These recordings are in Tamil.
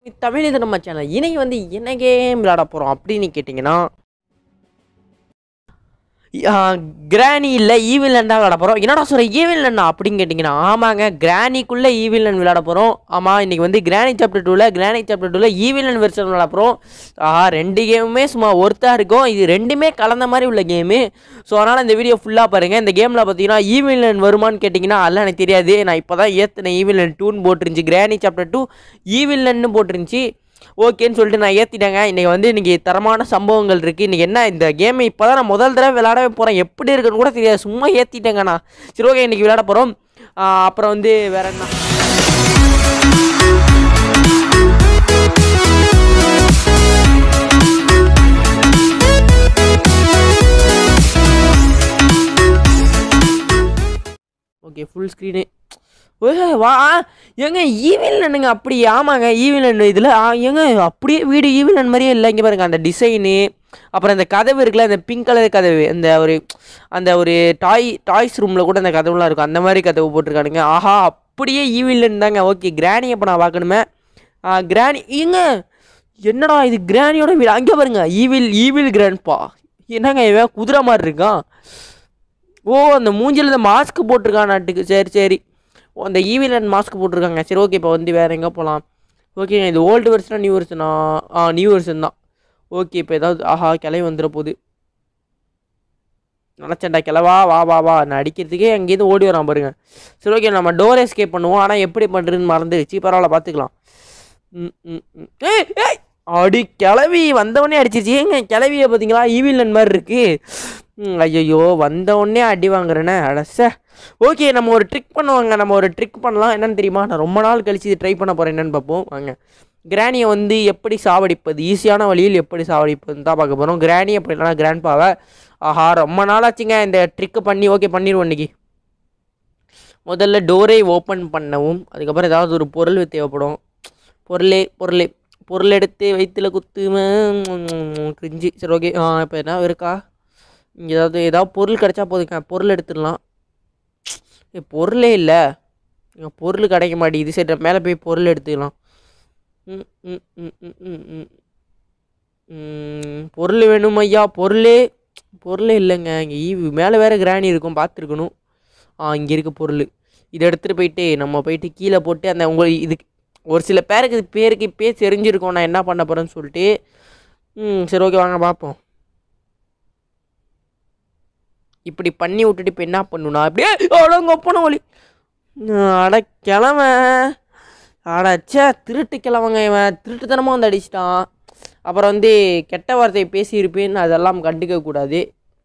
தமிழ் இது நம்ம சேனல் இன்னைக்கு வந்து என்ன கேம் விளையாட போகிறோம் அப்படின்னு கேட்டிங்கன்னா கிராணி இல்லை ஈவில்லன் தான் விளையாட போகிறோம் என்னடா சொல்கிற ஈவில்லன் அப்படின்னு கேட்டிங்கன்னா ஆமாங்க கிராணிக்குள்ளே ஈவில்லன் விளையாட போகிறோம் ஆமாம் இன்றைக்கி வந்து கிராணி சாப்டர் டூவில் கிராணி சாப்டர் டூவில் ஈவில்லன் வெர்ஷன் விளையாட போகிறோம் ஆஹா ரெண்டு கேமுமே சும்மா ஒருத்தா இருக்கும் இது ரெண்டுமே கலந்த மாதிரி உள்ள கேமு ஸோ அதனால் இந்த வீடியோ ஃபுல்லாக பாருங்கள் இந்த கேமில் பார்த்தீங்கன்னா ஈவில்லன் வருமான்னு கேட்டிங்கன்னா அதெல்லாம் எனக்கு தெரியாது நான் இப்போ தான் ஏற்றினேன் ஈவில்லன் டூன்னு போட்டிருந்துச்சு கிராணி சாப்டர் டூ ஈவில்லன்னு போட்டிருந்துச்சு ஓகேன்னு சொல்லிட்டு நான் ஏற்றிட்டேங்க இன்றைக்கி வந்து இன்றைக்கி தரமான சம்பவங்கள் இருக்குது இன்றைக்கி என்ன இந்த கேமை இப்போ தான் நான் முதல் தடவை விளையாடவே போகிறேன் எப்படி இருக்குன்னு கூட தெரியாது சும்மா ஏற்றிட்டேங்க நான் சரி ஓகே இன்றைக்கி விளையாட போகிறோம் அப்புறம் வந்து வேற என்ன ஓகே ஃபுல் ஸ்க்ரீனு ஓ வா ஏங்க ஈவிலனுங்க அப்படி ஆமாங்க ஈவிலன் இதில் ஏங்க அப்படியே வீடு ஈவிலன் மாதிரியே இல்லை இங்கே பாருங்க அந்த டிசைனு அப்புறம் இந்த கதவு இருக்குல்ல அந்த பிங்க் கலர் கதவு அந்த ஒரு அந்த ஒரு டாய் டாய்ஸ் ரூமில் கூட அந்த கதவுலாம் இருக்கும் அந்த மாதிரி கதவு போட்டிருக்கானுங்க ஆஹா அப்படியே ஈவிலன் தாங்க ஓகே கிராணி அப்போ நான் பார்க்கணுமே கிராணி ஏங்க என்னடா இது கிராணியோட வீடு அங்கே பாருங்க ஈவில் ஈவில் கிராண்ட்பா என்னங்க இவன் குதிரை மாதிரி இருக்கான் ஓ அந்த மூஞ்சில் இந்த மாஸ்க் போட்டிருக்கான் நாட்டுக்கு சரி சரி ஓ அந்த ஈவிலன் மாஸ்க் போட்டிருக்காங்க சரி ஓகே இப்போ வந்து வேறு எங்கே போகலாம் ஓகேங்க இது ஓல்டு வெர்ஷனா நியூ வெர்ஷனா ஆ நியூ வெர்ஷன் தான் ஓகே இப்போ ஏதாவது ஆஹா கிளவி வந்துட போகுது நினச்சேன்டா கிளவா வா வா வா நான் அடிக்கிறதுக்கே அங்கேருந்து ஓடி வரான் பாருங்க சரி ஓகே நம்ம டோர் எஸ்கேப் பண்ணுவோம் ஆனால் எப்படி பண்ணுறதுன்னு மறந்துடுச்சு பரவாயில்ல பார்த்துக்கலாம் ம் ம் ம் ஏய் ஏய் அடி கிளவி வந்தவொடனே அடிச்சிருச்சு ஏங்க கிளவியை பார்த்தீங்களா ஈவிலன் மாதிரி இருக்குது ஐயோ வந்தவொடனே அடி வாங்குறேனே அடச ஓகே நம்ம ஒரு ட்ரிக் பண்ணுவாங்க நம்ம ஒரு ட்ரிக் பண்ணலாம் என்னன்னு தெரியுமா நான் ரொம்ப நாள் கழிச்சு இது ட்ரை பண்ண போகிறேன் என்னன்னு பார்ப்போம் வாங்க கிராணியை வந்து எப்படி சாவடிப்பது ஈஸியான வழியில் எப்படி சாவடிப்பதுன்னு தான் பார்க்க போகிறோம் கிராணி அப்படி இல்லைனா கிராண்ட்பாவை ஆஹா ரொம்ப நாளாச்சுங்க இந்த ட்ரிக்கு பண்ணி ஓகே பண்ணிடுவோம் இன்னைக்கு முதல்ல டோரை ஓப்பன் பண்ணவும் அதுக்கப்புறம் ஏதாவது ஒரு பொருள் தேவைப்படும் பொருளே பொருளே பொருள் எடுத்து வயிற்றுல குத்துமே கிரிஞ்சி சரி ஓகே ஆ இப்போ என்ன இருக்கா இங்கே ஏதாவது ஏதாவது பொருள் கிடச்சா போதுங்க பொருள் எடுத்துடலாம் ஏ பொருளே இல்லை இங்கே பொருள் கிடைக்க மாட்டேங்குது சரி மேலே போய் பொருள் எடுத்துக்கலாம் ம் ம் ம் ம் ம் ம் ம் பொருள் வேணும் ஐயா பொருளே பொருளே இல்லைங்க இங்கே ஈ மேலே வேறு கிராணி இருக்கும் பார்த்துருக்கணும் ஆ இங்கே இருக்க பொருள் இதை எடுத்துகிட்டு போயிட்டு நம்ம போயிட்டு கீழே போட்டு அந்த உங்கள் இதுக்கு ஒரு சில பேருக்கு இது பேருக்கு இப்பே தெரிஞ்சிருக்கும் நான் என்ன பண்ண போகிறேன்னு சொல்லிட்டு ம் சரி ஓகே வாங்க பார்ப்போம் இப்படி பண்ணி விட்டுட்டு இப்போ என்ன பண்ணுனா அப்படியே அடங்கொப்பன ஒளி அட கிழமை அடச்சே திருட்டு கிழவங்க இவன் திருட்டுத்தனமாக வந்து அடிச்சிட்டான் அப்புறம் வந்து கெட்ட வார்த்தையை பேசியிருப்பேன்னு அதெல்லாம் கண்டுக்க கூடாது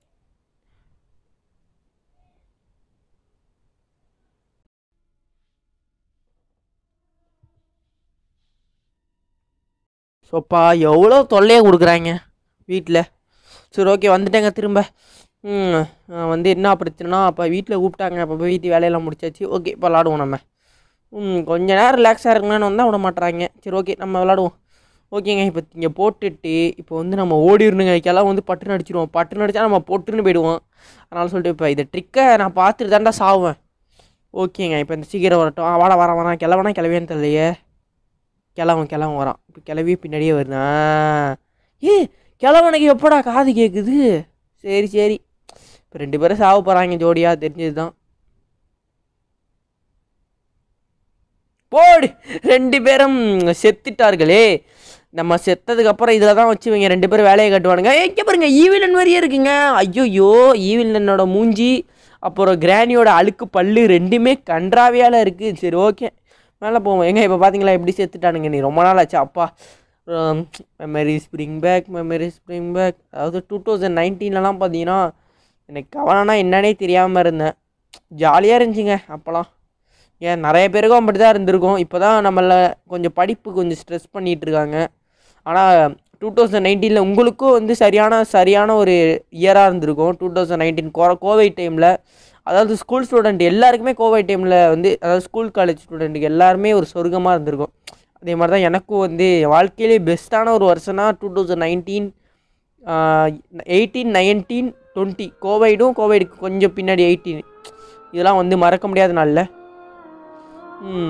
சோப்பா எவ்வளோ தொல்லையை கொடுக்குறாங்க வீட்டில் சரி ஓகே வந்துட்டேங்க திரும்ப ம் வந்து என்ன பிரச்சனைனா அப்போ வீட்டில் கூப்பிட்டாங்க அப்போ போய் வீட்டு வேலையெல்லாம் முடிச்சாச்சு ஓகே இப்போ விளாடுவோம் நம்ம ம் கொஞ்ச நேரம் ரிலாக்ஸாக இருக்கணும்னு வந்தால் விட மாட்டுறாங்க சரி ஓகே நம்ம விளாடுவோம் ஓகேங்க இப்போ இங்கே போட்டுட்டு இப்போ வந்து நம்ம ஓடிடணுங்க இதுக்கெல்லாம் வந்து பட்டுன்னு அடிச்சிடுவோம் பட்டுன்னு அடித்தா நம்ம பொட்டுன்னு போயிடுவோம் அதனால் சொல்லிட்டு இப்போ இந்த ட்ரிக்கை நான் பார்த்துட்டு தாண்டா சாவேன் ஓகேங்க இப்போ இந்த சீக்கிரம் வரட்டும் ஆ, வாடா வரான் வரான் கிளவனா கிளவியான்னு தெரியலையே கிளவன் கிளவன் வரான் இப்போ கிளவி பின்னாடியே வருதா ஏ கிளவனுக்கு எப்படா காது கேட்குது சரி சரி இப்போ ரெண்டு பேரும் சாவ போகிறாங்க ஜோடியாக தெரிஞ்சது தான் போடு ரெண்டு பேரும் செத்துட்டார்களே நம்ம செத்ததுக்கப்புறம் இதில் தான் வச்சு இவங்க ரெண்டு பேரும் வேலையை கட்டுவானுங்க ஏய், இங்க பாருங்க ஈவிலன் மாதிரியே இருக்குங்க ஐயோயோ ஈவிலனோட மூஞ்சி அப்புறம் கிராணியோட அழுக்கு பல்லு ரெண்டுமே கன்றாவியால் இருக்குது சரி ஓகே மேலே போவோம் எங்க இப்போ பார்த்தீங்களா எப்படி செத்துட்டானுங்க நீ ரொம்ப நாள் ஆச்சு அப்பா memory spring back memory spring back அதாவது டூ தௌசண்ட் நைன்டீன்லலாம் பார்த்தீங்கன்னா எனக்கு கவனம்னா என்னன்னே தெரியாமல் இருந்தேன் ஜாலியாக இருந்துச்சுங்க அப்போலாம் ஏன் நிறைய பேருக்கும் அப்படி தான் இருந்திருக்கும் இப்போ தான் நம்மள கொஞ்சம் படிப்பு கொஞ்சம் ஸ்ட்ரெஸ் பண்ணிகிட்டு இருக்காங்க ஆனால் டூ தௌசண்ட் நைன்டீனில் உங்களுக்கும் வந்து சரியான சரியான ஒரு இயராக இருந்திருக்கும் டூ தௌசண்ட் நைன்டீன் கோ கோவிட் டைமில் அதாவது ஸ்கூல் ஸ்டூடெண்ட் எல்லாருக்குமே கோவிட் டைமில் வந்து அதாவது ஸ்கூல் காலேஜ் ஸ்டூடெண்ட்டுக்கு எல்லாருமே ஒரு சொர்க்கமாக இருந்திருக்கும் அதே மாதிரி தான் எனக்கும் வந்து வாழ்க்கையிலே பெஸ்ட்டான ஒரு வருஷம்னா two thousand nineteen eighteen nineteen twenty கோவிடும் கோவிடுக்கு கொஞ்சம் பின்னாடி எயிட்டீன் இதெல்லாம் வந்து மறக்க முடியாத நாளில் ம்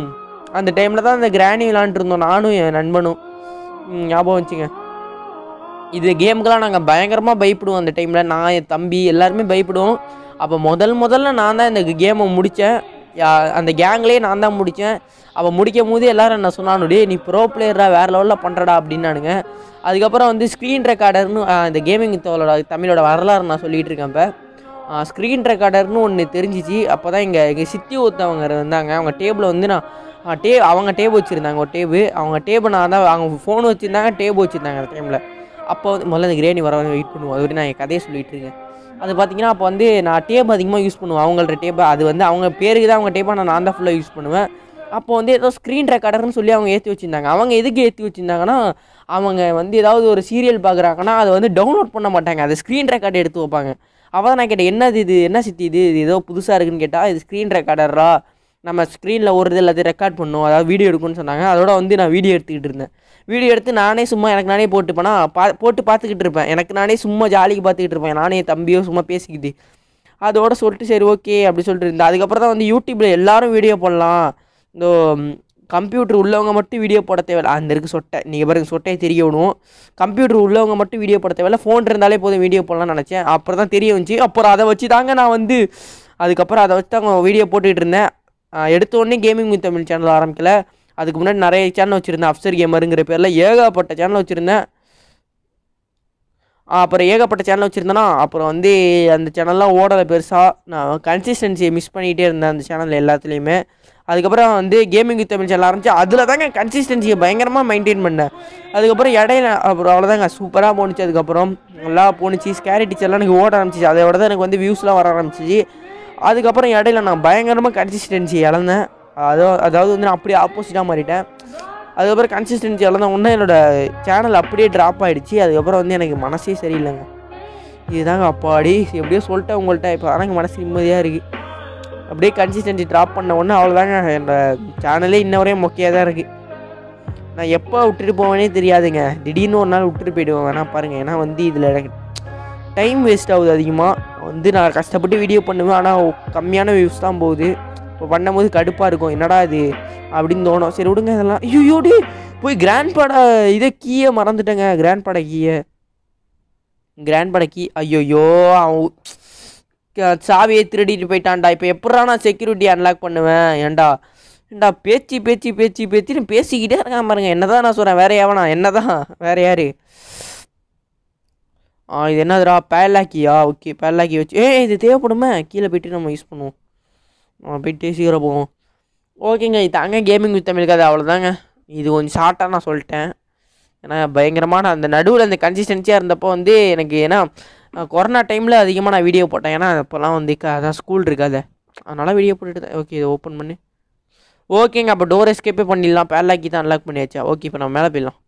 அந்த டைமில் தான் அந்த கிராணி விளாண்டுருந்தோம் நானும் என் நண்பனும் ம், ஞாபகம் வச்சுங்க இது கேமுக்கெல்லாம் நாங்கள் பயங்கரமாக பயப்படுவோம் அந்த டைமில் நான் என் தம்பி எல்லாருமே பயப்படுவோம் அப்போ முதல் முதல்ல நான் தான் இந்த கேமை முடித்தேன் அந்த கேங்லேயே நான் தான் முடித்தேன் அப்போ முடிக்கும் போது எல்லாரும் என்ன சொன்னானு டேய் நீ ப்ரோ பிளேயரா வேறு லெவலில் பண்ணுறடா அப்படின்னானுங்க அதுக்கப்புறம் வந்து ஸ்க்ரீன் ரெக்கார்டர்னு இந்த கேமிங் தோலோட தமிழோட வரலாறு நான் சொல்லிகிட்டு இருக்கேன் இப்போ ஸ்க்ரீன் ரெக்கார்டர்னு ஒன்று தெரிஞ்சிச்சு அப்போ தான் இங்கே எங்கள் சித்தி ஒருத்தவங்க இருந்தாங்க அவங்க டேபிள் வந்து நான் ஆ, டே அவங்க டேப் வச்சுருந்தாங்க ஒரு டேபு அவங்க டேபு நான் தான் அவங்க ஃபோன் வச்சுருந்தாங்க டேப் வச்சுருந்தாங்க அந்த டைமில் அப்போ வந்து முதல்ல இந்த கிரேணி வர வெயிட் பண்ணுவோம் அது வரைக்கும் நான் என் கதையை சொல்லிட்டு இருக்கேன் அது பார்த்தீங்கன்னா அப்போ வந்து நான் டேப் அதிகமாக யூஸ் பண்ணுவேன் அவங்கள்ட்ட டேப் அது வந்து அவங்க பேருக்கு தான் அவங்க டேப்பாக நான் நான் தான் ஃபுல்லாக யூஸ் பண்ணுவேன் அப்போ வந்து ஏதோ ஸ்க்ரீன் ரெக்கார்டர்னு சொல்லி அவங்க ஏற்றி வச்சுருந்தாங்க அவங்க எதுக்கு ஏற்றி வச்சுருந்தாங்கன்னா அவங்க வந்து ஏதாவது ஒரு சீரியல் பார்க்குறாங்கன்னா அதை வந்து டவுன்லோட் பண்ண மாட்டாங்க அதை ஸ்க்ரீன் ரெக்கார்டு எடுத்து வைப்பாங்க அவள் நான் கேட்டேன் என்னது இது என்ன சித்தி இது இது ஏதோ புதுசாக இருக்குன்னு கேட்டால் இது ஸ்க்ரீன் ரெக்கார்டரா நம்ம ஸ்க்ரீனில் ஒரு எல்லாத்தையும் ரெக்கார்ட் பண்ணணும் அதாவது வீடியோ எடுக்கணும்னு சொன்னாங்க அதோட வந்து நான் வீடியோ எடுத்துக்கிட்டு இருந்தேன் வீடியோ எடுத்து நானே சும்மா எனக்கு நானே போட்டுப்பேனா பா போட்டு பார்த்துக்கிட்டு இருப்பேன் எனக்கு நானே சும்மா ஜாலிக்கு பார்த்துக்கிட்டு இருப்பேன் நானே என் தம்பியோ சும்மா பேசிக்கிட்டு அதோட சொல்லிட்டு சரி ஓகே அப்படி சொல்லிட்டு இருந்தேன் அதுக்கப்புறம் தான் வந்து யூடியூப்பில் எல்லாரும் வீடியோ போடலாம் இந்த கம்ப்யூட்டர் உள்ளவங்க மட்டும் வீடியோ போட தேவையில்ல அந்த இருக்கு சொட்டை நீங்கள் பாருங்க சொட்டையை தெரிய விடும் கம்ப்யூட்டர் உள்ளவங்க மட்டும் வீடியோ போட தேவையில்ல ஃபோன் இருந்தாலே போதும் வீடியோ போடலாம்னு நினச்சேன் அப்புறம் தான் தெரிய வந்துச்சு அப்புறம் அதை வச்சு தாங்க நான் வந்து அதுக்கப்புறம் அதை வச்சு தாங்க வீடியோ போட்டுக்கிட்டு இருந்தேன் ஆஹ் எடுத்த உடனே கேமிங் வித் தமிழ் சேனல் ஆரம்பிக்கல அதுக்கு முன்னாடி நிறைய சேனல் வச்சுருந்தேன் அப்சர் கேமருங்கிற பேரில் ஏகப்பட்ட சேனல் வச்சுருந்தேன் அப்புறம் ஏகப்பட்ட சேனல் வச்சுருந்தேன்னா அப்புறம் வந்து அந்த சேனல்லாம் ஓடலை பெருசாக நான் கன்சிஸ்டன்சியை மிஸ் பண்ணிகிட்டே இருந்தேன் அந்த சேனல் எல்லாத்துலேயுமே அதுக்கப்புறம் வந்து கேமிங் வித் தமிழ் சேனல் ஆரம்பிச்சு அதில் தாங்க கன்சிஸ்டன்சியை பயங்கரமாக மெயின்டைன் பண்ணேன் அதுக்கப்புறம் இடையில அப்புறம் அவ்வளோதாங்க சூப்பராக போணுச்சு அதுக்கப்புறம் நல்லா போணுச்சு ஸ்கேரி டீச்சர்லாம் எனக்கு ஓட ஆரம்பிச்சிச்சு அதோட தான் எனக்கு வந்து வியூஸ்லாம் வர ஆரம்பிச்சிச்சு அதுக்கப்புறம் இடையில நான் பயங்கரமாக கன்சிஸ்டன்சி இழந்தேன் அதோ அதாவது வந்து நான் அப்படியே ஆப்போசிட்டாக மாறிட்டேன் அதுக்கப்புறம் கன்சிஸ்டன்சி இழந்த உடனே என்னோட சேனல் அப்படியே ட்ராப் ஆகிடுச்சு அதுக்கப்புறம் வந்து எனக்கு மனசே சரியில்லைங்க இதுதாங்க அப்பாடி எப்படியோ சொல்லிட்டேன் உங்கள்கிட்ட இப்போ ஆனால் எனக்கு மனசு நிம்மதியாக இருக்குது அப்படியே கன்சிஸ்டன்சி ட்ராப் பண்ண உடனே அவ்வளோதாங்க என்னோட சேனலே இன்ன வரையும் மொக்கையாக தான் இருக்குது நான் எப்போ விட்டுட்டு போவேனே தெரியாதுங்க திடீர்னு ஒரு நாள் விட்டுட்டு போயிடுவேன் வேணா பாருங்கள் ஏன்னா வந்து இதில் எனக்கு டைம் வேஸ்ட் ஆகுது அதிகமாக வந்து நான் கஷ்டப்பட்டு வீடியோ பண்ணுவேன் ஆனால் கம்மியான வியூஸ் தான் போகுது இப்போ பண்ணும்போது கடுப்பாக இருக்கும் என்னடா இது அப்படின்னு தோணும் சரி விடுங்க இதெல்லாம் ஐயோடி போய் கிராண்ட் பட இதை கீயை மறந்துட்டேங்க கிராண்ட் பட கீயை கிராண்ட் பட கீ ஐயோயோ அவன் உ- க- சாவியை திருடிட்டு போயிட்டான்டா இப்போ எப்படா நான் செக்யூரிட்டி அன்லாக் பண்ணுவேன் ஏன்டா ஏன்டா பேச்சு பேச்சு பேச்சு பேச்சுன்னு பேசிக்கிட்டே இருக்கான் பாருங்க என்னதான் நான் சொல்கிறேன் வேற எவனா என்னதான் வேற யாரு ஆ இது என்னதுடா பேலாக்கியா ஓகே பேலாக்கி வச்சு ஏய் இது தேவைப்படுமே கீழே போயிட்டு நம்ம யூஸ் பண்ணுவோம் நம்ம போயிட்டு சீக்கிரம் போவோம் ஓகேங்க இது தாங்க கேமிங் வித் தமிழ் கதை அவ்வளோதாங்க இது கொஞ்சம் ஷார்ட்டாக நான் சொல்லிட்டேன் ஏன்னா பயங்கரமான அந்த நடுவில் அந்த கன்சிஸ்டன்சியாக இருந்தப்போ வந்து எனக்கு ஏன்னா நான் கொரோனா டைமில் அதிகமாக நான் வீடியோ போட்டேன் ஏன்னா அப்போல்லாம் வந்து க- அதான் ஸ்கூல் இருக்காது அதனால் வீடியோ போட்டுட்டு ஓகே இதை ஓப்பன் பண்ணு ஓகேங்க அப்போ டோர் எஸ்கேப்பே பண்ணிடலாம் பேர்லாக்கி தான் அன்லாக் பண்ணியாச்சா ஓகே இப்போ நம்ம மேலே போயிடலாம்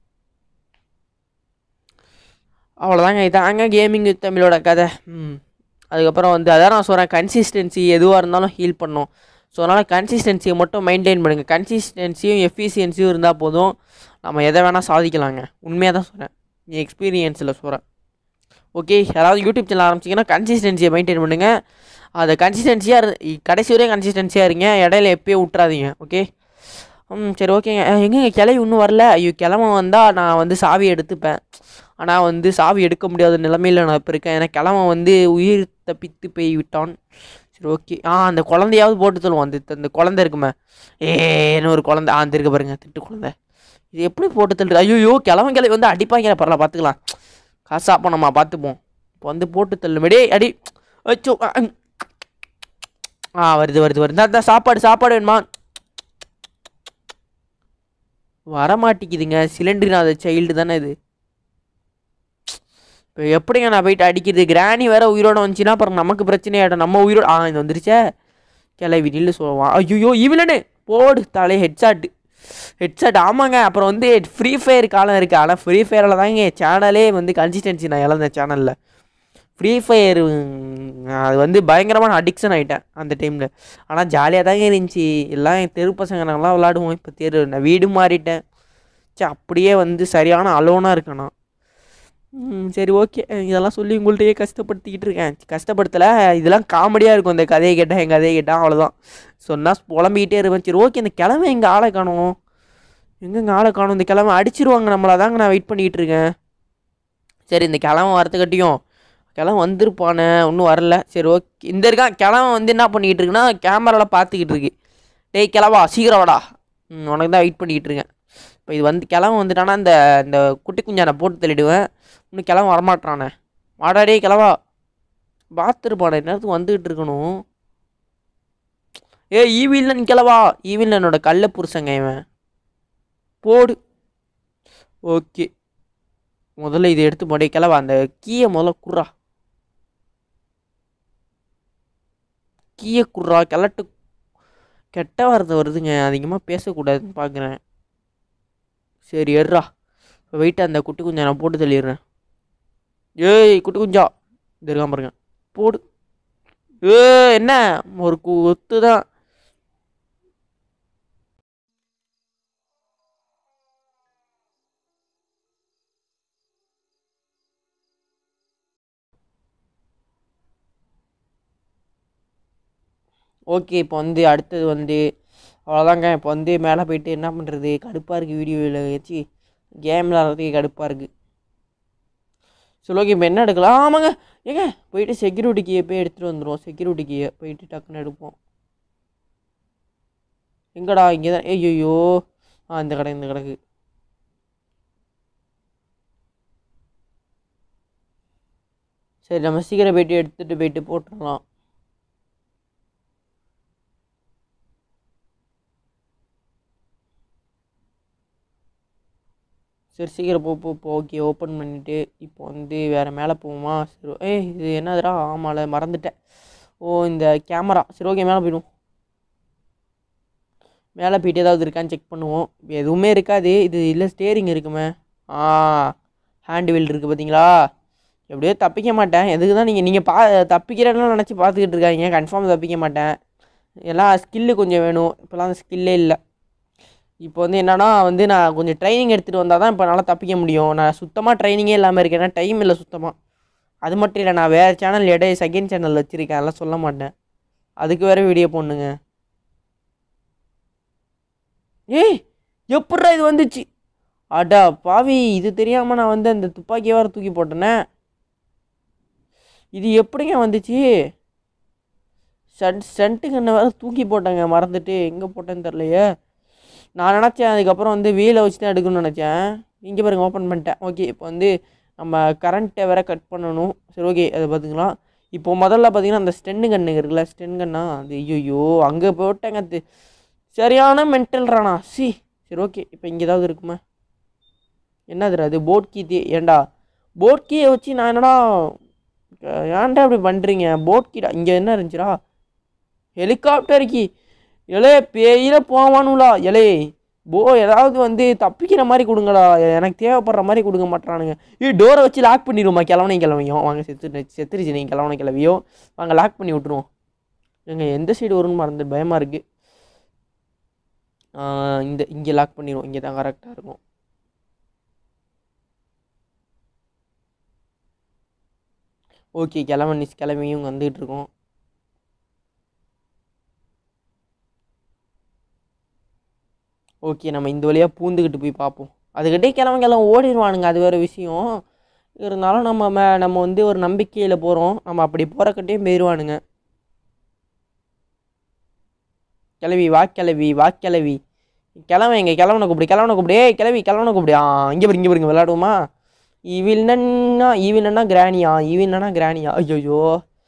அவ்வளோதாங்க இதாங்க கேமிங் வித் தமிழோட கதை ம் அதுக்கப்புறம் வந்து அதான் நான் சொல்கிறேன் கன்சிஸ்டன்சி எதுவாக இருந்தாலும் ஹீல் பண்ணும் ஸோ அதனால் கன்சிஸ்டன்சியை மட்டும் மெயின்டைன் பண்ணுங்கள் கன்சிஸ்டன்சியும் எஃபிஷியன்சியும் இருந்தால் போதும் நம்ம எதை வேணால் சாதிக்கலாங்க உண்மையாக தான் சொல்கிறேன் நீ எக்ஸ்பீரியன்ஸில் சொல்கிறேன் ஓகே யாராவது யூடியூப் சேனல் ஆரம்பிச்சிங்கன்னா கன்சிஸ்டன்சியை மெயின்டைன் பண்ணுங்கள் அதை கன்சிஸ்டன்சியாக இரு கடைசி வரையும் கன்சிஸ்டன்சியாக இருங்க இடையில எப்பயும் விட்றாதீங்க ஓகே ம் சரி ஓகேங்க அஹ், எங்கங்க கிளவி இன்னும் வரல ஐயோ கிளம்ப வந்தால் நான் வந்து சாவி எடுத்துப்பேன் ஆனால் வந்து சாவி எடுக்க முடியாத நிலமையில் நான் இப்போ இருக்கேன் ஏன்னா கிழமை வந்து உயிர் தப்பித்து போய் விட்டான் சரி ஓகே ஆ அந்த குழந்தையாவது போட்டு சொல்லுவோம் அந்த அந்த குழந்தை இருக்குமே ஏன்னு ஒரு குழந்தை ஆ அந்த இருக்கு பாருங்க திட்டு குழந்தை இது எப்படி போட்டு தள்ளுறது ஐயோ கிழவன் கிளவி வந்து அடிப்பாங்க பரவாயில்ல பார்த்துக்கலாம் காசா நம்ம பார்த்துப்போம் இப்போ வந்து போட்டு தள்ளுமே டேய் அடி அச்சோ ஆ, ம். ஆ வருது வருது வருது இந்த சாப்பாடு சாப்பாடு வேணுமா வரமாட்டேங்குதுங்க சிலிண்டர் அது சைல்டு தானே இது இப்போ எப்படிங்க நான் போயிட்டு அடிக்கிறது கிராணி வேற உயிரோட வந்துச்சுன்னா அப்புறம் நமக்கு பிரச்சனையாயிடும் நம்ம உயிரோட ஆ இது வந்துருச்சே கிளவி நில்லு சொல்லுவான் ஐயோ இவளனு போடு தலை ஹெட்ஷாட்டு ஹெட்ஷாட் ஆமாங்க அப்புறம் வந்து ஃப்ரீ ஃபயர் காலம் இருக்குது ஆனால் ஃப்ரீ ஃபயரில் தாங்க சேனலே வந்து கன்சிஸ்டன்சி நான் இழந்தேன் சேனலில் ஃப்ரீ ஃபயர் அது வந்து பயங்கரமான அடிக்ஷன் ஆகிட்டேன் அந்த டைமில் ஆனால் ஜாலியாக தாங்க இருந்துச்சு எல்லாம் என் தெரு பசங்க நாங்களாம் விளாடுவோம் இப்போ தெரு நான் வீடு மாறிட்டேன் சே அப்படியே வந்து சரியான அலோனாக இருக்கேன் நான் ம் சரி ஓகே இதெல்லாம் சொல்லி உங்கள்கிட்டயே கஷ்டப்படுத்திக்கிட்டு இருக்கேன் கஷ்டப்படுத்தலை இதெல்லாம் காமெடியாக இருக்கும் இந்த கதையை கேட்டால் என் கதையை கேட்டால் அவ்வளோதான் சொன்னால் புலம்பிக்கிட்டே இருப்பேன் சரி ஓகே இந்த கிழமை எங்கே ஆளை காணும் எங்கெங்க ஆளை காணும் இந்த கிழமை அடிச்சிருவாங்க நம்மளை தாங்க நான் வெயிட் பண்ணிக்கிட்டு இருக்கேன் சரி இந்த கிழமை வரத்துக்கட்டியும் கிழமை வந்திருப்பானே ஒன்றும் வரல சரி ஓகே இந்த இருக்கான் கிழமை வந்து என்ன பண்ணிக்கிட்டு இருக்குன்னா கேமராவில் பார்த்துக்கிட்டு இருக்கு டேய் கிளவா சீக்கிரம் வாடா ம் உனக்கு தான் வெயிட் பண்ணிக்கிட்டு இருக்கேன் இப்போ இது வந்து கிழமை வந்துட்டானா இந்த இந்த குட்டி குஞ்சானை போட்டு தள்ளிடுவேன் இன்னும் கிழமை வரமாட்டானே வாடா டேய் கிளவா பார்த்துருப்பானே நேரத்துக்கு வந்துக்கிட்டு இருக்கணும் ஏ ஈவில்லன் கிளவா ஈவில்லனோட கள்ள புருஷங்க இவன் போடு ஓகே முதல்ல இதை எடுத்து போடே கிளவா அந்த கீயை முதல்ல குர்றா கீயை குர்றா கிளட்டு கெட்ட வார்த்தை வருதுங்க அதிகமாக பேசக்கூடாதுன்னு பார்க்குறேன் சரி எர்றா இப்போ வெயிட்டு அந்த குட்டி குஞ்சா நான் போட்டு தள்ளிடுறேன் ஏய் குட்டி குஞ்சா இது இருக்காம பாருங்க போடு ஏ என்ன ஒரு குத்து தான் ஓகே இப்போ வந்து அடுத்தது வந்து அவ்வளோதாங்க இப்போ வந்து மேலே போயிட்டு என்ன பண்ணுறது கடுப்பாக இருக்குது வீடியோவில் வச்சு கேம் விளாட்றதுக்கே கடுப்பாக இருக்குது சரி ஓகே இப்போ என்ன எடுக்கலாம் ஆமாங்க ஏங்க போயிட்டு செக்யூரிட்டி கீயை போய் எடுத்துகிட்டு வந்துடுவோம் செக்யூரிட்டி கீயை போயிட்டு டக்குன்னு எடுப்போம் எங்கடா இங்கே தான் ஐயோ ஆ இந்த கடை இந்த கடைக்கு சரி நம்ம சீக்கிரம் போயிட்டு எடுத்துகிட்டு போயிட்டு போட்டுடலாம் சரி சீக்கிரம் போ போ போ ஓகே ஓப்பன் பண்ணிவிட்டு இப்போ வந்து வேறு மேலே போவோமா சரி ஏய் இது என்னதுடா ஆமால மறந்துட்டேன் ஓ இந்த கேமரா சரி ஓகே மேலே போயிடுவோம் மேலே போயிட்டு ஏதாவது இருக்கான்னு செக் பண்ணுவோம் இப்போ எதுவுமே இருக்காது இது இல்லை ஸ்டேரிங் இருக்குமே ஆ ஹேண்ட் வீல் இருக்குது பார்த்தீங்களா எப்படியோ தப்பிக்க மாட்டேன் எதுக்கு தான் நீங்கள் நீங்கள் பா தப்பிக்கிறேன்னு நினச்சி பார்த்துக்கிட்டு இருக்காங்க கன்ஃபார்ம் தப்பிக்க மாட்டேன் எல்லாம் ஸ்கில்லு கொஞ்சம் வேணும் இப்போலாம் ஸ்கில்லே இல்லை இப்போ வந்து என்னன்னா வந்து நான் கொஞ்சம் ட்ரைனிங் எடுத்துகிட்டு வந்தால் தான் இப்போ என்னால் தப்பிக்க முடியும் நான் சுத்தமாக ட்ரைனிங்கே இல்லாமல் இருக்கேன் ஏன்னா டைம் இல்லை சுத்தமாக அது மட்டும் இல்லை நான் வேறு சேனல் இடையே செகண்ட் சேனல் வச்சுருக்கேன் அதெல்லாம் சொல்ல மாட்டேன் அதுக்கு வேறு வீடியோ போடணுங்க ஏய் எப்பட்றா இது வந்துச்சு அடா பாவி இது தெரியாமல் நான் வந்து அந்த துப்பாக்கியை வேறு தூக்கி போட்டேனே இது எப்படிங்க வந்துச்சு சென்ட் சென்ட்டுக்கு வேறு தூக்கி போட்டேங்க மறந்துட்டு எங்கே போட்டேன்னு தெரிலையே நான் நினச்சேன் அதுக்கப்புறம் வந்து வீலை வச்சு தான் எடுக்கணும்னு நினச்சேன் இங்கே பாருங்க ஓப்பன் பண்ணிட்டேன் ஓகே இப்போ வந்து நம்ம கரண்ட்டை வேற கட் பண்ணணும் சரி ஓகே அதை பார்த்துக்கலாம் இப்போ முதல்ல பார்த்தீங்கன்னா அந்த ஸ்டென்னு கண்ணு இருக்குல்ல ஸ்டென் கண்ணா அது ஐயோ அங்கே போட்டேங்க அது சரியான மென்டல்றானா சி சரி ஓகே இப்போ இங்கே ஏதாவது இருக்குமா என்னதுடா அது போட் கீ தே ஏன்டா போட் கீயை வச்சு நான் என்னடா அஹ் ஏன்டா இப்படி பண்ணுறீங்க போட் கீடா இங்கே என்ன இருந்துச்சுடா ஹெலிகாப்டர் கீ எலே பேயில போவானுங்களா எலே போ ஏதாவது வந்து தப்பிக்கிற மாதிரி கொடுங்கடா எனக்கு தேவைப்படுற மாதிரி கொடுக்க மாட்டானுங்க ஏய் டோரை வச்சு லாக் பண்ணிடுவோமா கிழவனை கிளவையும் வாங்க செத்து செத்துருச்சு நீங்கள் கிழவனை கிளவியோ வாங்க லாக் பண்ணி விட்ருவோம் எங்க எந்த சைடு வரும்னு மறந்து பயமாக இருக்குது இந்த இங்கே லாக் பண்ணிடுவோம் இங்கே தான் கரெக்டாக இருக்கும் ஓகே கிளம்பி கிளம்பியும் வந்துகிட்டு இருக்கோம் ஓகே நம்ம இந்த வழியாக பூந்துக்கிட்டு போய் பார்ப்போம் அதுக்கிட்டே கிளம்ப கிளம்ப ஓடிடுவானுங்க அது வேறு விஷயம் இருந்தாலும் நம்ம மே நம்ம வந்து ஒரு நம்பிக்கையில் போகிறோம் நம்ம அப்படி போகிறக்கிட்டேயும் போயிடுவானுங்க கிளவி வா கிளவி வா கிளவி கிளம்ப எங்க கிளவனை கூப்பிடு கிளவனை கூப்பிடு ஏய் கிளவி கிளவனை கூப்பிடு ஆ இங்கே பாருங்க இங்கே பாருங்க விளாடுவோமா ஈவில்னா ஈவில்னா கிராணியா ஈவில்னா கிராணியா ஐயோ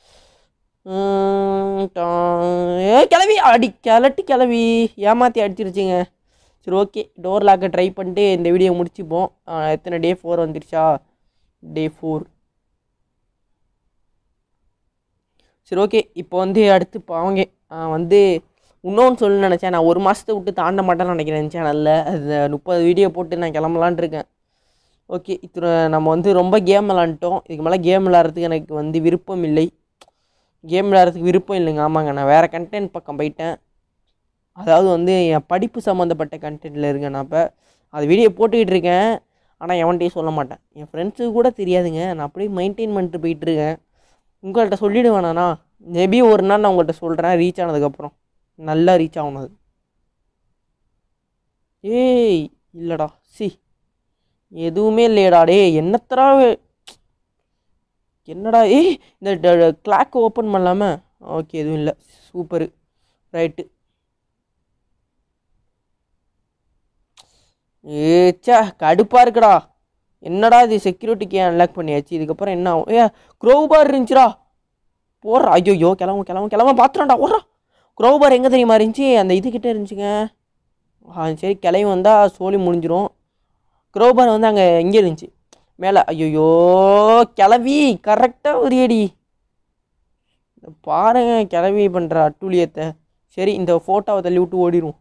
ஏ கிளவி அடி கிளட்டு கிளவி ஏமாற்றி அடிச்சிருச்சுங்க சரி ஓகே டோர் லாக்கை ட்ரை பண்ணிட்டு இந்த வீடியோ முடிச்சுப்போம் ஆ, எத்தனை டே ஃபோர் வந்துருச்சா டே ஃபோர் சரி ஓகே இப்போ வந்து அடுத்து பாவங்க வந்து இன்னொன்று சொல்லணும்னு நினச்சேன் நான் ஒரு மாதத்தை விட்டு தாண்ட மாட்டேன்னு நினைக்கிறேன் சேனலில் அது முப்பது வீடியோ போட்டு நான் கிளம்பலான்ட்டு இருக்கேன் ஓகே இத்தனை நம்ம வந்து ரொம்ப கேம் விளாண்டுட்டோம் இதுக்கு மேலே கேம் விளாட்றதுக்கு எனக்கு வந்து விருப்பம் இல்லை கேம் விளாட்றதுக்கு விருப்பம் இல்லைங்க ஆமாங்க நான் வேறு கண்டென்ட் பக்கம் போயிட்டேன் அதாவது வந்து என் படிப்பு சம்மந்தப்பட்ட கண்டென்ட்டில் இருக்கேன் நான் இப்போ அது வீடியோ போட்டுக்கிட்டு இருக்கேன் ஆனால் எவன்கிட்டையும் சொல்ல மாட்டேன் என் ஃப்ரெண்ட்ஸுக்கு கூட தெரியாதுங்க நான் அப்படியே மெயின்டைன் பண்ணிட்டு போயிட்டுருக்கேன் உங்கள்கிட்ட சொல்லிடுவேண்ணா மேபி ஒரு நாள் நான் உங்கள்கிட்ட சொல்கிறேன் ரீச் ஆனதுக்கப்புறம் நல்லா ரீச் ஆகணும் அது ஏய் இல்லைடா சி எதுவுமே இல்லையடா டேய் என்னத்தடா வே- என்னடா ஏய் இந்த கிளாக் ஓப்பன் பண்ணலாமா ஓகே எதுவும் இல்லை சூப்பரு ரைட்டு ஏச்சா கடுப்பாக இருக்குடா என்னடா இது செக்யூரிட்டிக்கு அன்லாக் பண்ணியாச்சு இதுக்கப்புறம் என்ன ஆகும் ஏ க்ரோபார் இருந்துச்சுடா போடுறா ஐயோ கிளம்பு கிளம்பு கிளம்ப பார்த்துறான்டா ஓடுறா க்ரோபார் எங்கே தெரியுமா இருந்துச்சு அந்த இதுக்கிட்ட இருந்துச்சுங்க ஆ சரி கிளம்பி வந்தால் சோலி முடிஞ்சிரும் க்ரோபார் வந்து அங்கே இங்கே இருந்துச்சு மேலே ஐயோ கிளவி கரெக்டாக ஒரு அடி பாருங்க கிளவி பண்ணுற அட்டூழியத்தை சரி இந்த ஃபோட்டோவை தள்ளி விட்டு ஓடிடுவோம்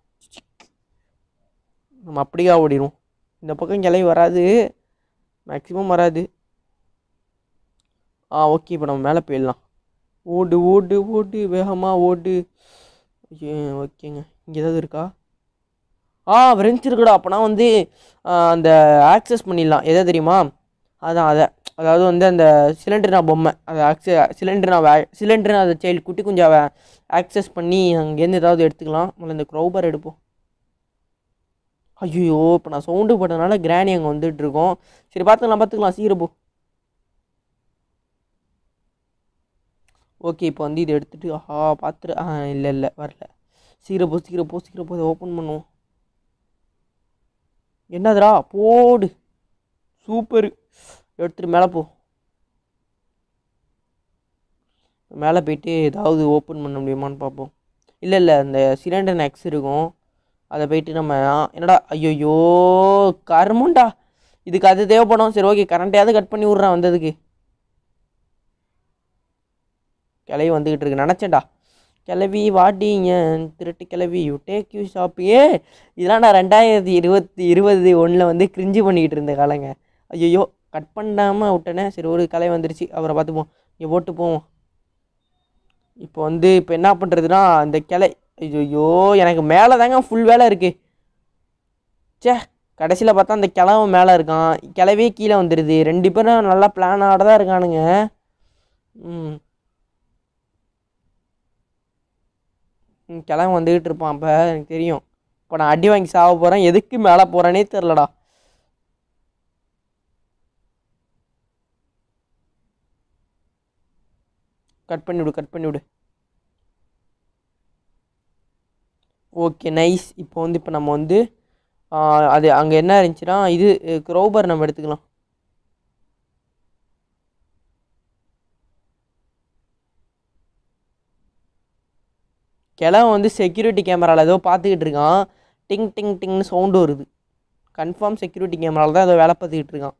நம்ம அப்படியா ஓடிடுவோம் இந்த பக்கம் கிளவி வராது மேக்ஸிமம் வராது ஆ ஓகே இப்போ நம்ம மேலே போயிடலாம் ஓடு ஓடு ஓடு வேகமாக ஓடு ஐயோ, ஓகேங்க இங்கே ஏதாவது இருக்கா ஆ ஃப்ரெண்ட்ஸ் இருக்குடா அப்போனா வந்து ஆ, அந்த ஆக்சஸ் பண்ணிடலாம் எதை தெரியுமா அதான் அதை அதாவது வந்து அந்த சிலிண்டர்னா பொம்மை அதை ஆக்ச சிலிண்டர்னா வே சிலிண்டர்னா அந்த சைல்டு குட்டி குஞ்சாவை ஆக்சஸ் பண்ணி அங்கேருந்து ஏதாவது எடுத்துக்கலாம் முதல்ல இந்த க்ரௌபர் எடுப்போம் ஐயோ இப்போ நான் சவுண்டு போட்டதுனால கிராணி அங்கே வந்துட்டு இருக்கோம் சரி பார்த்துக்கலாம் பார்த்துக்கலாம் சீக்கிரம் போ ஓகே இப்போ வந்து இதை எடுத்துகிட்டு ஆஹா பார்த்துரு ஆ இல்லை இல்லை வரல சீக்கிரம் போ சீக்கிரம் போ சீக்கிரம் போ இதை ஓப்பன் பண்ணுவோம் என்னதுடா போடு சூப்பர் எடுத்துட்டு மேலே போ மேலே போயிட்டு ஏதாவது ஓப்பன் பண்ண முடியுமான்னு பார்ப்போம் இல்லை இல்லை அந்த சிலிண்டர் நெக்ஸ் இருக்கும் அதை போயிட்டு நம்ம ஆ, என்னடா ஐயோயோ கருமுண்டா இதுக்கு அது தேவைப்படும் சரி ஓகே கரண்ட்டையாவது கட் பண்ணி விட்றேன் வந்ததுக்கு கிளவி வந்துக்கிட்டு இருக்கு நினச்சேன்டா கிளவி வாட்டிங்க திருட்டு கிளவி யூ டேக் யூ ஷாப்பிங் ஏ இதெல்லாம் நான் ரெண்டாயிரத்தி இருபத்தி இருபது ஒன்றில் வந்து கிரிஞ்சு பண்ணிக்கிட்டு இருந்த காலங்க ஐயோ கட் பண்ணாமல் விட்டனே சரி ஒரு கலை வந்துருச்சு அவரை பார்த்துப்போம் இங்கே போட்டு போவோம் இப்போ வந்து இப்போ என்ன பண்ணுறதுனா அந்த கிளை ஐயோ எனக்கு மேலே தாங்க ஃபுல் வேலை இருக்குது ச்சே கடைசியில் பார்த்தா அந்த கிழவன் மேலே இருக்கான் கிளவே கீழே வந்துடுது ரெண்டு பேரும் நல்லா பிளானோட தான் இருக்கானுங்க ம் ம், கிழவன் வந்துக்கிட்டு இருப்பான் அப்போ எனக்கு தெரியும் இப்போ நான் அடி வாங்கி சாக போகிறேன் எதுக்கு மேலே போகிறேனே தெரிலடா கட் பண்ணி விடு கட் பண்ணி விடு ஓகே நைஸ் இப்போ வந்து இப்போ நம்ம வந்து ஆ, அது அங்கே என்ன இருந்துச்சுன்னா இது க்ரோபர் நம்ம எடுத்துக்கலாம் கிழவன் வந்து செக்யூரிட்டி கேமராவில் ஏதோ பார்த்துக்கிட்டு இருக்கான் டிங் டிங் டிங்னு சவுண்டு வருது கன்ஃபார்ம் செக்யூரிட்டி கேமராவில் தான் ஏதோ வேலை பார்த்துக்கிட்டு இருக்கான்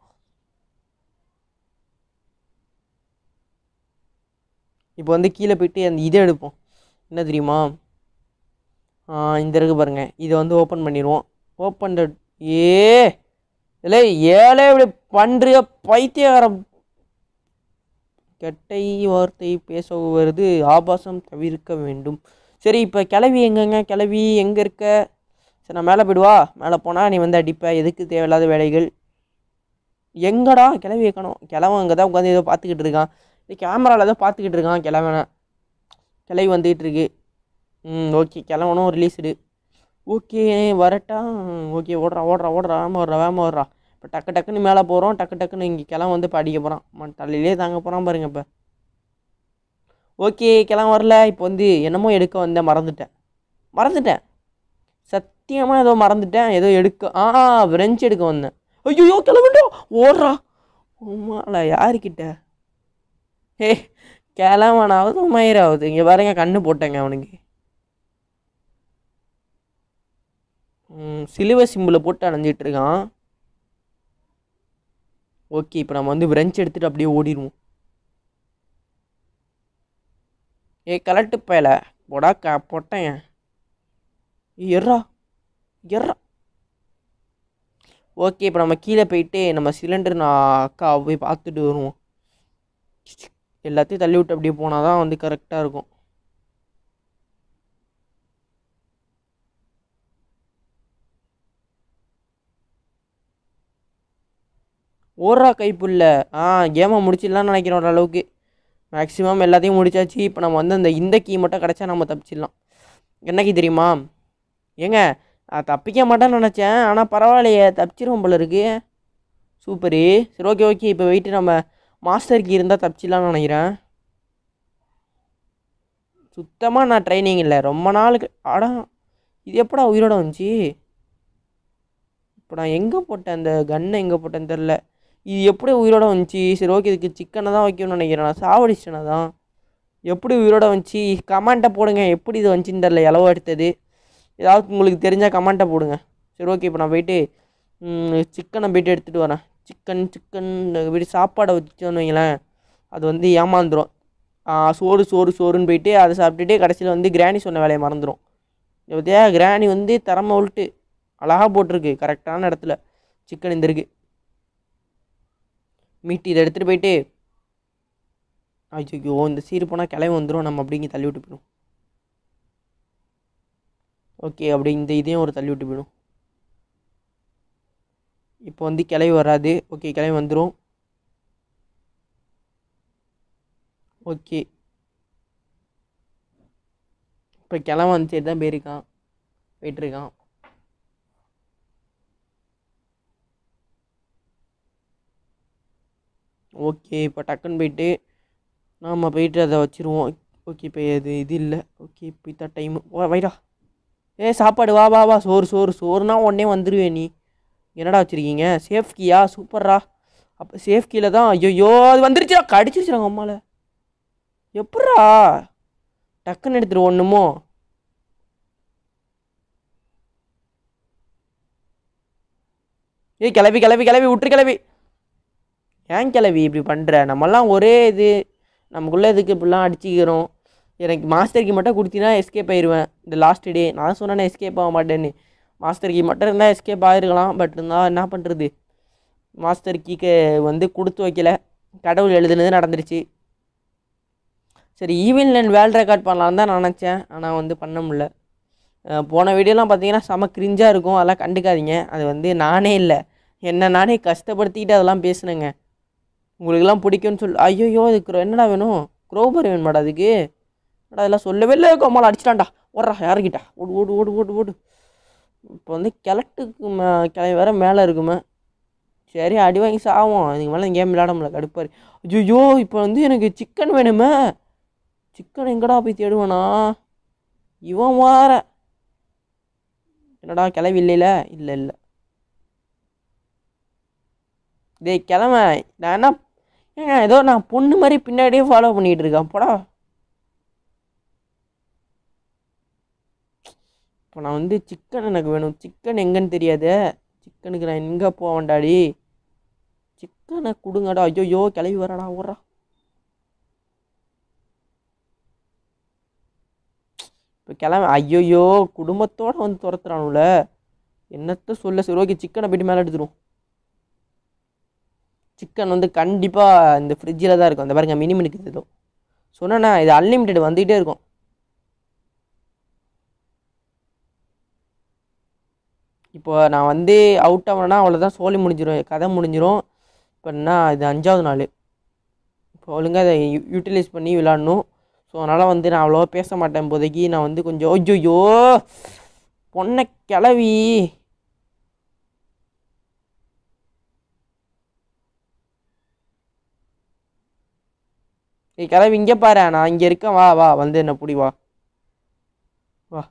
இப்போ வந்து கீழே போயிட்டு அந்த இதை எடுப்போம் என்ன தெரியுமா ஆ, இந்த இருக்கு பாருங்க இதை வந்து ஓப்பன் பண்ணிடுவோம் ஓப்பன் ஏ இல்லை ஏழை இப்படி பண்ணுறிய பைத்தியகாரம் கெட்டை வார்த்தை பேச வருது ஆபாசம் தவிர்க்க வேண்டும் சரி இப்போ கிளவி எங்கங்க கிளவி எங்கே இருக்க சரி நான் மேலே போயிடுவா மேலே போனால் நீ வந்து அடிப்ப எதுக்கு தேவையில்லாத வேலைகள் எங்கடா கிளவி வைக்கணும் கிழவன் அங்கே தான் உட்காந்து ஏதோ பார்த்துக்கிட்டு இருக்கான் இது கேமராவில் ஏதோ பார்த்துக்கிட்டு இருக்கான் கிழவனை கிளவி வந்துக்கிட்டு இருக்கு ம் ஓகே கிளம்பணும் ரிலீஸ்டு ஓகே வரட்டா ஓகே ஓடுறா ஓடுறா ஓடுறா வேமா ஓடுறா வேமா ஓடுறா இப்போ டக்கு டக்குன்னு மேலே போகிறோம் டக்கு டக்குன்னு இங்கே கிளம்ப வந்து படிக்க போகிறான் தலையிலே தாங்க போகிறான் பாருங்க இப்போ ஓகே கிளம்ப வரல இப்போ வந்து என்னமோ எடுக்க வந்தேன் மறந்துட்டேன் மறந்துட்டேன் சத்தியமாக ஏதோ மறந்துட்டேன் ஏதோ எடுக்க ஆ ஃப்ரெஞ்ச் எடுக்க வந்தேன் ஐயோ கிளம்பிட்டோம் ஓடுறா உமால யாருக்கிட்ட ஏ கிளம்பனாவது மயிராவது இங்கே பாருங்க கண்ணு போட்டேங்க அவனுக்கு ம், சிலுவை சிம்பிளை போட்டு அணைஞ்சிட்டு இருக்கான் ஓகே இப்போ நம்ம வந்து பிரஞ்ச் எடுத்துகிட்டு அப்படியே ஓடிடுவோம் ஏ கலட்டு பயல போடா க போட்டேன் எர்ரா எர்ரா ஓகே இப்போ நம்ம கீழே போயிட்டு நம்ம சிலிண்டர் நான் அக்கா போய் பார்த்துட்டு வருவோம் எல்லாத்தையும் தள்ளி விட்டு அப்படியே போனால் தான் வந்து கரெக்டாக இருக்கும் ஓடுறா கைப்புள்ள ஆ கேமை முடிச்சிடலாம்னு நினைக்கிறேன் ஓரளவுக்கு மேக்ஸிமம் எல்லாத்தையும் முடிச்சாச்சு இப்போ நம்ம வந்து அந்த இந்த கீ மட்டும் கிடச்சா நம்ம தப்பிச்சிடலாம் என்ன கீ தெரியுமா ஏங்க நான் தப்பிக்க மாட்டேன்னு நினச்சேன் ஆனால் பரவாயில்லையே தப்பிச்சிருவோம் போல இருக்கு சூப்பரு சரி ஓகே ஓகே இப்போ வெயிட்டு நம்ம மாஸ்டர் கீ இருந்தால் தப்பிச்சிடலாம்னு நினைக்கிறேன் சுத்தமாக நான் ட்ரைனிங் இல்லை ரொம்ப நாளுக்கு ஆடா இது எப்படா உயிரோட வந்துச்சு இப்போ நான் எங்கே போட்டேன் அந்த கன்னை எங்கே போட்டேன்னு தெரில இது எப்படி உயிரோட வந்துச்சு சரி ஓகே இதுக்கு சிக்கனை தான் வைக்கணும்னு நினைக்கிறேன் நான் சாவடிச்சிட்டேனா தான் எப்படி உயிரோட வந்துச்சு கமெண்ட்டை போடுங்க எப்படி இது வந்துச்சுன்னு தெரில இலவ எடுத்தது ஏதாவது உங்களுக்கு தெரிஞ்சால் கமெண்ட்டை போடுங்க சரி ஓகே இப்போ நான் போயிட்டு சிக்கனை போயிட்டு எடுத்துகிட்டு வரேன் சிக்கன் சிக்கன் போயிட்டு சாப்பாடை வச்சோன்னு வைங்களேன் அது வந்து ஏமாந்துடும் சோறு சோறு சோறுன்னு போயிட்டு அதை சாப்பிட்டுட்டு கடைசியில் வந்து கிராணி சொன்ன வேலையை மறந்துடும் பார்த்தியா கிராணி வந்து திறமை உள்ட்டு அழகாக போட்டிருக்கு கரெக்டான இடத்துல சிக்கன் இந்த இருக்கு மீட் இதை எடுத்துகிட்டு போயிட்டு ஐயோ இந்த சீரு போனால் கிளம்பி வந்துடும் நம்ம அப்படிங்க தள்ளி விட்டு போயிடும் ஓகே அப்படி இந்த இதையும் ஒரு தள்ளி விட்டு போயிடும் இப்போ வந்து கிளவி வராது ஓகே கிளவி வந்துடும் ஓகே இப்போ கிளம்ப வந்து தான் போயிருக்கான் போயிட்டுருக்கான் ஓகே இப்போ டக்குன்னு போயிட்டு நாம் போயிட்டு அதை வச்சுருவோம் ஓகே இப்போ இது இது இல்லை ஓகே இப்போ இதான் டைமு வா வைடா ஏ சாப்பாடு வா வா வா சோறு சோறு சோறுனா உடனே வந்துடுவே நீ என்னடா வச்சுருக்கீங்க சேஃப் கீயா சூப்பர்ரா அப்போ சேஃப் கீயில் தான் ஐயோ அது வந்துருச்சுடா கடிச்சிருச்சுடாங்க அம்மாவில் எப்பட்றா டக்குன்னு எடுத்துரு ஒன்றுமோ ஏய் கிளவி கிளவி கிளவி விட்டுரு கிளவி ஏன் கிளவி இப்படி பண்ணுற நம்மலாம் ஒரே இது நமக்குள்ளே இதுக்கு இப்படிலாம் அடிச்சுக்கிறோம் எனக்கு மாஸ்டர் கீ மட்டும் கொடுத்தீங்கன்னா எஸ்கேப் ஆயிடுவேன் இந்த லாஸ்ட் டே நான் சொன்னேன் எஸ்கேப் ஆக மாட்டேன்னு மாஸ்டர் கீ மட்டும் இருந்தால் எஸ்கேப் ஆகிருக்கலாம் பட் இருந்தால் என்ன பண்ணுறது மாஸ்டர் கீக்கு வந்து கொடுத்து வைக்கல கடவுள் எழுதுனது நடந்துருச்சு சரி ஈவில் அண்ட் வேர்ல்ட் ரெக்கார்ட் பண்ணலான்னு தான் நினச்சேன் ஆனால் வந்து பண்ண முடியல அஹ் போன வீடியோலாம் பார்த்தீங்கன்னா செம கிரிஞ்சாக இருக்கும் அதெல்லாம் கண்டுக்காதீங்க அது வந்து நானே இல்லை என்ன நானே கஷ்டப்படுத்திக்கிட்டு அதெல்லாம் பேசுனேங்க உங்களுக்கெல்லாம் பிடிக்கும்னு சொல் ஐயோ இதுக்கு என்னடா வேணும் க்ரோபர் வேணுமாடா அதுக்கு என்னடா அதெல்லாம் சொல்லவே இல்லை கோமால் அடிச்சிட்டான்டா ஓடுறா யாருக்கிட்டா ஓடு ஓடு ஓடு ஓடு ஓடு இப்போ வந்து கிழட்டுக்கு மே கிளம்பி வேற மேலே இருக்குமே சரி அடி வாங்கி சாவோம் இதுக்கு மேலே கேம் விளையாட முடியல கடுப்பாரு ஐயோ இப்போ வந்து எனக்கு சிக்கன் வேணுமே சிக்கன் எங்கடா போய் தேடுவானா இவன் வார என்னடா கிளவி இல்லைல இல்லை இல்லை டேய் கிளம்ப நான் என்ன ஏங்க ஏதோ நான் பொண்ணு மாதிரி பின்னாடியே ஃபாலோ பண்ணிகிட்டு இருக்கேன் போடா இப்போ நான் வந்து சிக்கன் எனக்கு வேணும் சிக்கன் எங்கன்னு தெரியாதே சிக்கனுக்கு நான் எங்கே போவேன்டாடி சிக்கனை கொடுங்கடா ஐயோ கிளவி வரடா ஓடுறா இப்போ கிளம்ப ஐயோயோ குடும்பத்தோடு வந்து துரத்துறானுல என்னத்த சொல்ல சரி ஓகே சிக்கனை போயிட்டு மேலே எடுத்துரும் சிக்கன் வந்து கண்டிப்பாக இந்த ஃப்ரிட்ஜில் தான் இருக்கும் அந்த பாருங்க மினி மினுக்கு ஏதோ சொன்னேண்ணா இது அன்லிமிட்டெட் வந்துகிட்டே இருக்கும் இப்போ நான் வந்து அவுட் ஆகணும்னா அவ்வளோதான் சோலி முடிஞ்சிடும் கதை முடிஞ்சிடும் இப்போ என்ன இது அஞ்சாவது நாள் இப்போ ஒழுங்காக அதை யூட்டிலைஸ் பண்ணி விளாடணும் ஸோ அதனால் வந்து நான் அவ்வளோவா பேச மாட்டேன் இப்போதைக்கு நான் வந்து கொஞ்சம் ஐயோ பொண்ணை கிளவி ஏய் கிளவி இங்கே பாரு நான் இங்கே இருக்கேன் வா வா வந்து என்ன புடி வா வா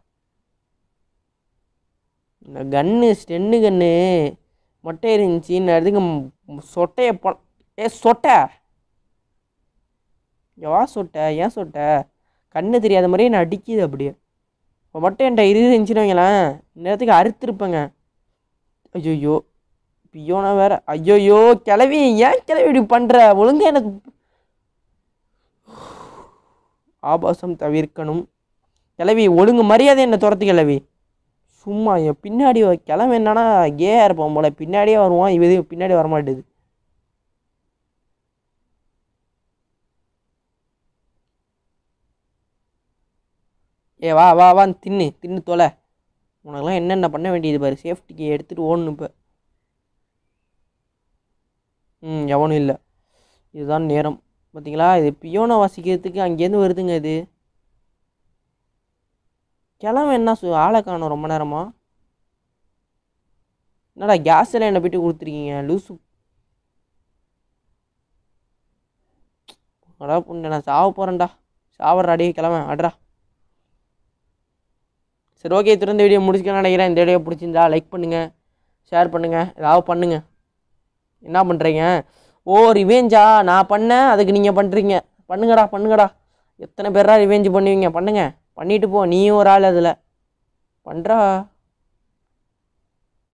இந்த கன்னு ஸ்டென்னு கன்னு மொட்டை இருந்துச்சு நான் எதுக்கு ம் சொட்டையை பொ ஏ சொட்டை எவா சொட்டை ஏன் சொட்டை கண்ணு தெரியாத மாதிரியே நான் அடிக்குது அப்படியே இப்போ மட்டும் என்கிட்ட இருந்துச்சுன்னு வைங்களேன் நேரத்துக்கு அறுத்துருப்பேங்க ஐயோயோ பியோனா வேற ஐயோயோ கிளவி ஏன் கிளவி இப்படி பண்ணுற ஒழுங்கா எனக்கு ஆபாசம் தவிர்க்கணும் கிளவி ஒழுங்கு மரியாதை என்னை துரத்து கிளவி சும்மா என் பின்னாடி வ- கிளம்பி என்னன்னா கேயா இருப்பான் போல பின்னாடியே வருவான் இது பின்னாடி வரமாட்டேது ஏ வா வா வா தின்னு தின்னு தொலை உனக்கெல்லாம் என்னென்ன பண்ண வேண்டியது பாரு சேஃப்டிக்கு எடுத்துகிட்டு ஓடணும் இப்போ ம் எவனும் இல்லை இதுதான் நேரம் பார்த்தீங்களா இது பியோனை வாசிக்கிறதுக்கு அங்கேருந்து வருதுங்க இது கிளம்ப என்ன சு ஆளை காணோம் ரொம்ப நேரமா என்னடா கேஸ் எல்லாம் என்ன போயிட்டு கொடுத்துருக்கீங்க லூசு அடா புண்ணு நான் சாவ போகிறேன்டா சாவட்றா அடியே கிளம்ப அட்ரா சரி ஓகே திறந்த வீடியோ முடிச்சுக்கலாம்னு நினைக்கிறேன் இந்த வீடியோ பிடிச்சிருந்தா லைக் பண்ணுங்கள் ஷேர் பண்ணுங்கள் ஏதாவது பண்ணுங்கள் என்ன பண்ணுறீங்க ஓ ரிவேஞ்சா நான் பண்ணேன் அதுக்கு நீங்கள் பண்ணுறீங்க பண்ணுங்கடா பண்ணுங்கடா எத்தனை பேரா ரிவேஞ்சு பண்ணுவீங்க பண்ணுங்க பண்ணிட்டு போ நீயும் ஒரு ஆள் அதில் பண்ணுறா